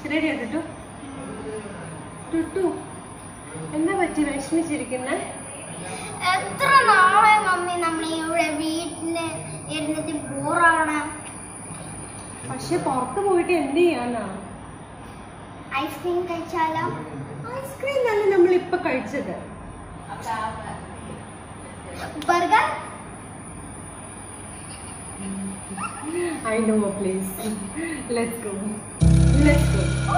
റെഡിയാ ടുട്ടു ടുട്ടു എന്താ പറ്റി വിഷമിച്ചിരിക്കുന്നേ എത്ര നാളെ മമ്മി നമ്മൾ ഇവിടെ വീട്ടില് ഇരുന്നിട്ട് ബോറാണ് പക്ഷെ പുറത്ത് പോയിട്ട് എന്ത് ചെയ്യാനാ ഐസ്ക്രീം കഴിച്ചാലോ ഐസ്ക്രീം തന്നെ നമ്മൾ ഇപ്പൊ കഴിച്ചത് burger I know please let's go let's go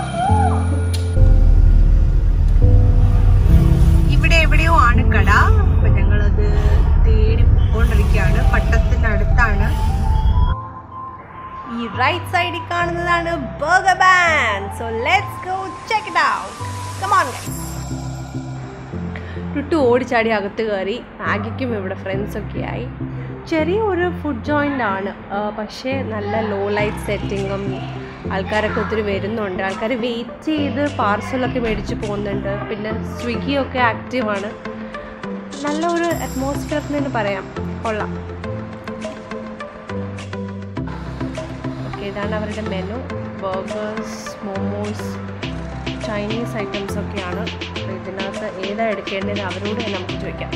ഇവിടെ എവിടെയോ ആണ് കട അപ്പൊ ഞങ്ങളത് തേടി പോയിക്കൊണ്ടിരിക്കുകയാണ് പട്ടത്തിനടുത്താണ് ഈ റൈറ്റ് സൈഡിൽ കാണുന്നതാണ് burger barn so let's go check it out come on guys ടുട്ടു ഓടിച്ചാടി അകത്ത് കയറി മാഗിക്കും ഇവിടെ ഫ്രണ്ട്സൊക്കെ ആയി ചെറിയ ഒരു ഫുഡ് ജോയിൻ്റ് ആണ് ആ, പക്ഷേ നല്ല ലോ ലൈറ്റ് സെറ്റിങ്ങും ആൾക്കാരൊക്കെ ഒത്തിരി വരുന്നുണ്ട് ആൾക്കാർ വെയിറ്റ് ചെയ്ത് പാർസലൊക്കെ മേടിച്ച് പോകുന്നുണ്ട് പിന്നെ സ്വിഗ്ഗിയൊക്കെ ആക്റ്റീവാണ് നല്ല ഒരു അറ്റ്മോസ്ഫിയർ എന്ന് തന്നെ പറയാം കൊള്ളാം ഓക്കെ ഇതാണ് അവരുടെ menu burgers momos Chinese items ഒക്കെയാണ് അപ്പോൾ ഇതിനകത്ത് ഏതാ എടുക്കേണ്ടത് അവരോട് തന്നെ നമുക്ക് ചോദിക്കാം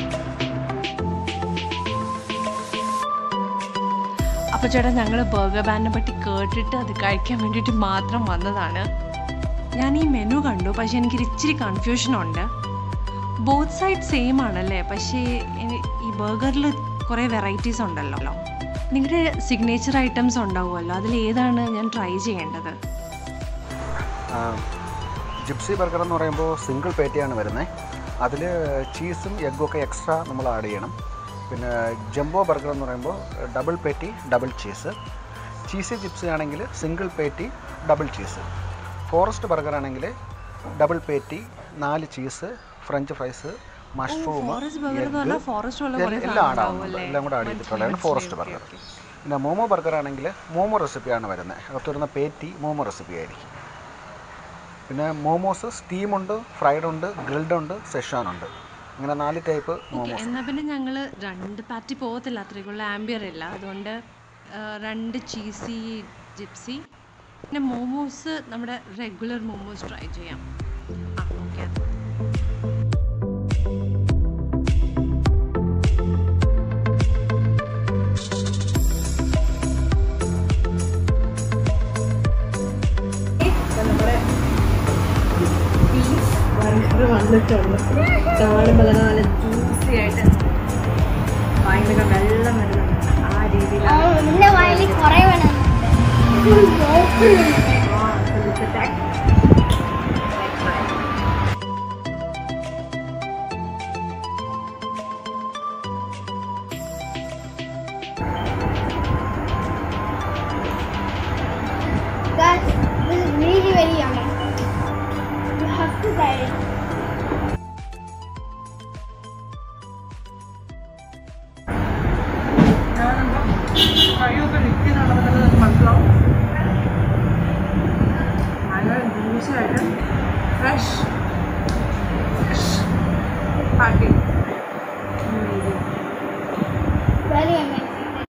അപ്പോൾ ചേട്ടാ ഞങ്ങൾ ബർഗർ ബാനിനെ പറ്റി കേട്ടിട്ട് അത് കഴിക്കാൻ വേണ്ടിയിട്ട് മാത്രം വന്നതാണ് ഞാൻ ഈ മെനു കണ്ടു പക്ഷേ എനിക്കൊരു ഇച്ചിരി കൺഫ്യൂഷനുണ്ട് ബോത്ത് സൈഡ് സെയിം ആണല്ലേ പക്ഷേ ഇനി- ഈ ബർഗറിൽ കുറേ വെറൈറ്റീസ് ഉണ്ടല്ലോ നിങ്ങളുടെ സിഗ്നേച്ചർ ഐറ്റംസ് ഉണ്ടാവുമല്ലോ അതിൽ ഏതാണ് ഞാൻ ട്രൈ ചെയ്യേണ്ടത് ജിപ്സി ബർഗർ എന്ന് പറയുമ്പോൾ സിംഗിൾ പേറ്റിയാണ് വരുന്നത് അതിൽ ചീസും എഗ്ഗും ഒക്കെ എക്സ്ട്രാ നമ്മൾ ആഡ് ചെയ്യണം പിന്നെ ജംബോ ബർഗർ എന്ന് പറയുമ്പോൾ double patty double cheese cheesy gypsy ആണെങ്കിൽ single patty double cheese forest burger ആണെങ്കിൽ ഡബിൾ പേറ്റി നാല് cheese French fries mushroom forest burger എന്ന് പറഞ്ഞാൽ ഫോറസ്റ്റ് ഉള്ള കുറേ എല്ലാം ആഡ് ആവുന്നുണ്ട് എല്ലാം കൂടെ ആഡ് ചെയ്തിട്ടുള്ളതാണ് ഫോറസ്റ്റ് ബർഗർ പിന്നെ മോമോ ബർഗർ ആണെങ്കിൽ മോമോ റെസിപ്പിയാണ് വരുന്നത് അകത്ത് വരുന്ന പേറ്റി മോമോ റെസിപ്പി ആയിരിക്കും പിന്നെ മോമോസ് സ്റ്റീമുണ്ട് ഫ്രൈഡ് ഉണ്ട് ഗ്രിൽഡ് ഉണ്ട് സെഷാൻ ഉണ്ട് അങ്ങനെ നാല് ടൈപ്പ് മോമോസ് എന്നാൽ പിന്നെ ഞങ്ങൾ രണ്ട് പാറ്റി പോകത്തില്ല അത്രയ്ക്കുള്ള ആംബിയർ ഇല്ല അതുകൊണ്ട് ആ, രണ്ട് ചീസി ജിപ്സി പിന്നെ മോമോസ് നമ്മുടെ റെഗുലർ മോമോസ് ട്രൈ ചെയ്യാം ആ ഓക്കെ ബർഗർ വന്നിട്ടുണ്ട് കാണുമ്പോൾ തന്നെ നല്ല ജ്യൂസി ആയിട്ട് ഭയങ്കര വെള്ളം വരുന്നുണ്ട് ആ രീതിയിലാണ് നിന്റെ വായിൽ കുറെ വേണം Guys, this is really very yummy. You have to try it. കഴിയൊക്കെ നിൽക്കുന്നുണ്ടെന്നുള്ളത് മനസ്സിലാവും നല്ല ജ്യൂസി ആയിട്ട് fresh fresh packing Very amazing.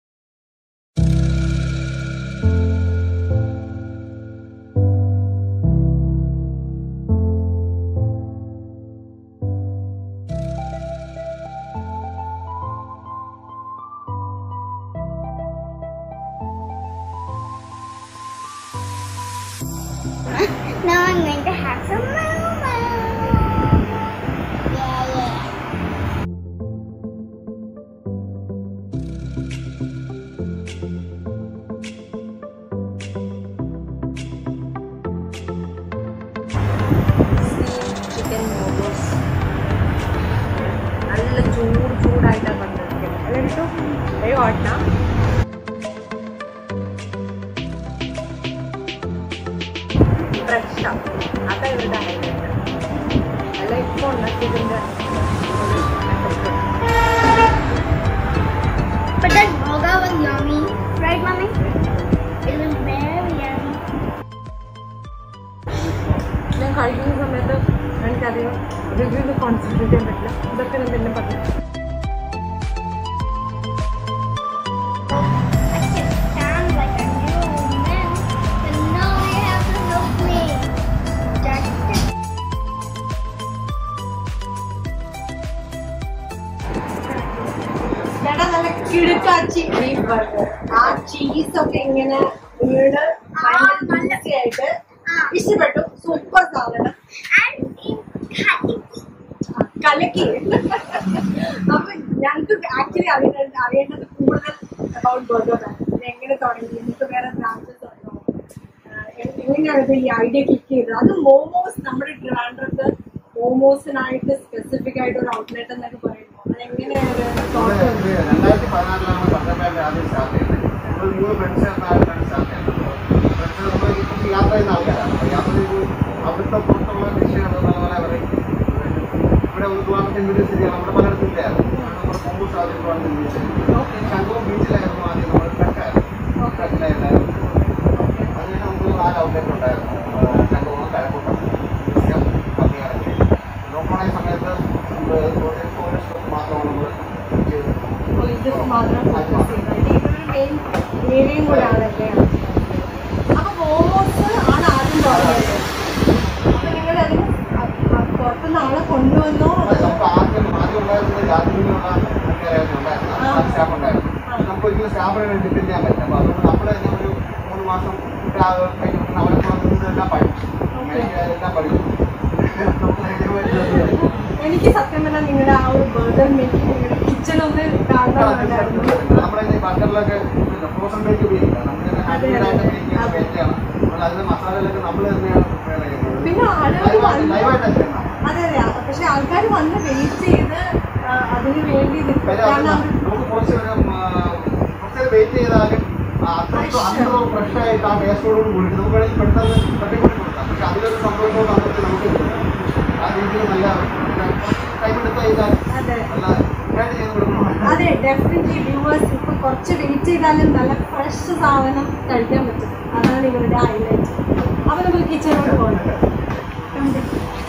Now I'm going to have some momo. Yeah, yeah. Chicken momos നല്ല ചൂട് ചൂടായിട്ടാണ് കൊണ്ടിരിക്കുന്നത് അല്ലേ കേട്ടോ വേഗം ഓട്ടണം ഫ്രഷാണ് അതാ ഇവരുടെ ഹൈലൈറ്റ് അല്ല ഇപ്പോൾ ഉണ്ടാക്കിയതിൻ്റെ But that burger was yummy, right, mommy? It was very yummy. ഞാൻ കഴിക്കുന്ന സമയത്ത് എനിക്കധികം റിവ്യൂവിൽ കോൺസെൻട്രേറ്റ് ചെയ്യാൻ പറ്റില്ല ഇതൊക്കെ ഞാൻ തന്നെ പറഞ്ഞു I just sound like a new man, but now you have to help me. Burger ആ ചീസ് ഒക്കെ ഇങ്ങനെ വീട് ഭയങ്കര juicy ആയിട്ട് ഇഷ്ടപ്പെട്ടു സൂപ്പർ സാധനം കലക്കി അപ്പൊ ഞങ്ങൾക്ക് ആക്ച്വലി അറിയേണ്ടത് അറിയേണ്ടത് കൂടുതൽ അബൌട്ട് ബർഗർ ഇത് എങ്ങനെ തുടങ്ങി നിങ്ങൾക്ക് വേറെ ബ്രാഞ്ചസ് ഉണ്ടോ ആഹ് എ- എങ്ങനെയാണ് ഇത് ഈ ഐഡിയ ക്ലിക്ക് ചെയ്തത് അത് മോമോസ് നമ്മുടെ ട്രിവാൻഡ്രത്ത് മോമോസിനായിട്ട് സ്പെസിഫിക് ആയിട്ട് ഒരു ഔട്ട്ലെറ്റ് എന്നൊക്കെ പറയുമ്പോൾ അതെങ്ങനെയാണ് നമ്മള് ഇത് രണ്ടായിരത്തി പതിനാലിലാണ് പന്ത്രണ്ടായിട്ട് ആദ്യം സ്റ്റാർട്ട് ചെയ്തത് നമ്മൾ മൂന്ന് ഫ്രണ്ട്സ് എന്നായിട്ടാണ് സ്റ്റാർട്ട് ചെയ്തത് ഫ്രണ്ട്സ് നമ്മൾ ഇപ്പം യാത്ര ചെയ്യുന്ന ആൾക്കാരാണ് അപ്പോൾ യാത്ര ചെയ്ത് അവിടുത്തെ പുറത്തുള്ള വിഷയങ്ങൾ നല്ല പോലെ അവർ ഇവിടെ ഒരു ട്രിവാൻഡ്രത്തെ വീഡിയോ സ്ഥിതിയാണ് നമ്മുടെ പലയിടത്തും ഇല്ലായിരുന്നു നമ്മുടെ കോമ്പൂസ് ആദ്യം ട്രിവാൻഡ്രത്ത് ബീച്ച് ശംഖുവും ബീച്ചിലായിരുന്നു ആദ്യം നമ്മൾ ട്രക്കായിരുന്നു ട്രക്കിലായിരുന്നു അതിന് നമുക്ക് നാല് ഔട്ട്ലെറ്റ് ഉണ്ടായിരുന്നു ശംഖുവും കഴക്കൂട്ടം പന്നിയാറൊക്കെ ലോക്ക്ഡൗൺ ആയ സമയത്ത് ഫോറസ്റ്റ് മാത്രമാണ് നമ്മൾ ചെയ്തത് ഇത് മാത്രം ഫോക്കസ് ചെയ്യുന്നത് ഇതൊരു മെയിൻ ഏരിയയും കൂടെ ആണല്ലേ അപ്പൊ മോമോസ് ആണ് ആദ്യം തുടങ്ങിയത് അപ്പൊ നിങ്ങൾ അതിന് പുറത്തുനിന്ന് ആളെ കൊണ്ടുവന്നോ അതെ, നമുക്ക് ആദ്യം ആദ്യം ഉണ്ടായിരുന്നത് ജാതിയിലുള്ള ആൾക്കാരായിരുന്നു ഉണ്ടായിരുന്നത് സ്റ്റാഫ് ഉണ്ടായിരുന്നു നമുക്ക് ഒരിക്കലും സ്റ്റാഫിനെ ഡിപ്പെൻഡ് ചെയ്യാൻ പറ്റില്ല അപ്പോൾ അതുകൊണ്ട് നമ്മൾ തന്നെ ഒരു മൂന്ന് മാസം കഴിഞ്ഞിട്ട് അവരെ പുറത്തുനിന്നെല്ലാം പഠിച്ചു എല്ലാം പഠിച്ചു എനിക്ക് സത്യം പറഞ്ഞാൽ നിങ്ങളുടെ ആ ഒരു ബർഗർ മേക്കിംഗ് നിങ്ങളുടെ കിച്ചൺ ഒന്ന് കാണണമെന്നുണ്ടായിരുന്നു നമ്മുടെ ഈ ബർഗറിലൊക്കെ ഫ്രോസൺ ബേക്ക് ഉപയോഗിക്കില്ല നമ്മൾ അതെ, അതെ. ഹാൻഡിലായിട്ട് ചെയ്യുന്ന ബേക്കാണ് നമ്മൾ അതിന്റെ മസാലയിലൊക്കെ നമ്മൾ തന്നെയാണ് പ്രിപ്പയർ ചെയ്യുന്നത് പിന്നെ ആളുകൾ വന്ന് ലൈവായിട്ടാണ് ചെയ്യുന്നത് അതെ അതെ പക്ഷെ ആൾക്കാർ വന്ന് വെയിറ്റ് ചെയ്ത് ആ, അതിന് വേണ്ടി നിൽക്കും കാര്യം അത് കാരണം അവർ നമുക്ക് കുറച്ച് നേരം കുറച്ച് വെയിറ്റ് ചെയ്താലും അത്രയ്ക്ക് അത്ര ഫ്രഷ് ആയിട്ട് ആ ടേസ്റ്റോട് കൂടി നമുക്ക് വേണമെങ്കിൽ പെട്ടെന്ന് തട്ടിക്കൂട്ടി കൊടുക്കാം പക്ഷെ അതിലൊരു സന്തോഷവും നമുക്ക് നമുക്ക് ആ രീതിയിൽ നല്ല ടൈം എടുത്ത് കഴിഞ്ഞാൽ അതെ നല്ല ഇതായിട്ട് ചെയ്ത് കൊടുക്കണം അതെ ഡെഫിനറ്റ്ലി വ്യൂവേഴ്സ് ഇപ്പൊ കുറച്ച് വെയിറ്റ് ചെയ്താലും നല്ല ഫ്രഷ് സാധനം കഴിക്കാൻ പറ്റും അതാണ് ഇവരുടെ ഹൈലൈറ്റ് അപ്പൊ നമുക്ക് കിച്ചണിലോട്ട് പോകണം കണ്ടു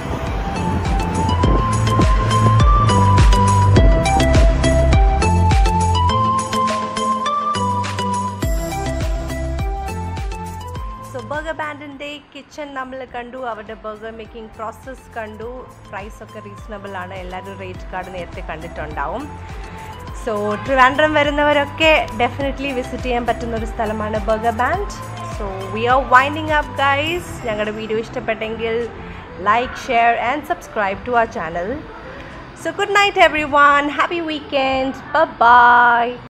സോ ബർഗർ ബാൻഡിൻ്റെ കിച്ചൺ നമ്മൾ കണ്ടു അവരുടെ ബർഗർ മേക്കിംഗ് പ്രോസസ്സ് കണ്ടു പ്രൈസ് ഒക്കെ റീസണബിൾ ആണ് എല്ലാവരും റേറ്റ് കാർഡ് നേരത്തെ കണ്ടിട്ടുണ്ടാവും സോ ട്രിവാൻഡ്രം വരുന്നവരൊക്കെ ഡെഫിനറ്റ്ലി വിസിറ്റ് ചെയ്യാൻ പറ്റുന്ന ഒരു സ്ഥലമാണ് burger band so we are winding up guys ഞങ്ങളുടെ വീഡിയോ ഇഷ്ടപ്പെട്ടെങ്കിൽ like share and subscribe to our channel so good night everyone happy weekend by